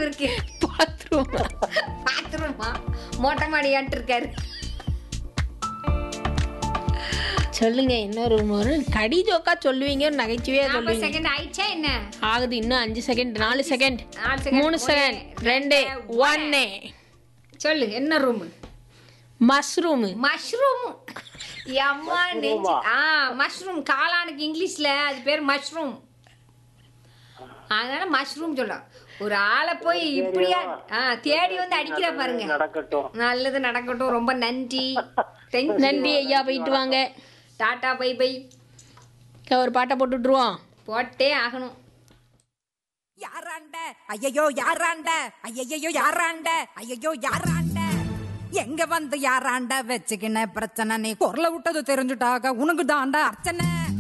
இருக்கு பாத்ரூம் பாத்ரூமா மொட்டை மாடியான்ட்டு இருக்காரு சொல்லுங்க என்ன ரூம் வரும் கடி ஜோக்கா சொல்லுவீங்க நகைச்சுவையா நாற்பது சொல்லுவீங்க செகண்ட் ஆயிடுச்சா என்ன ஆகுது இன்னும் அஞ்சு செகண்ட் நாலு செகண்ட் நாலு second. மூணு ஒண்ணு, செகண்ட் ரெண்டு ஒன்னு சொல்லு என்ன ரூம் மஷ்ரூம் மஷ்ரூம் அம்மா நெஞ்சு ஆ மஷ்ரூம் காளானுக்கு இங்கிலீஷ்ல அது பேர் மஷ்ரூம் அதனால மஷ்ரூம் சொல்ல ஒரு ஆளை போய் இப்படியா ஆ தேடி வந்து அடிக்கிற பாருங்க நடக்கட்டும் நல்லது நடக்கட்டும் ரொம்ப நன்றி Thank you. நன்றி ஐயா போயிட்டு வாங்க டாடா பை பை ஒரு பாட்டை போட்டு விட்டுருவோம் போட்டே ஆகணும் யாராண்ட ஐயையோ யாராண்ட ஐயையோ யாராண்ட ஐயையோ யாராண்ட எங்க வந்து யாராண்ட வச்சுக்கின பிரச்சனை நீ குரல விட்டது தெரிஞ்சுட்டாக உனக்கு தாண்டா அர்ச்சனை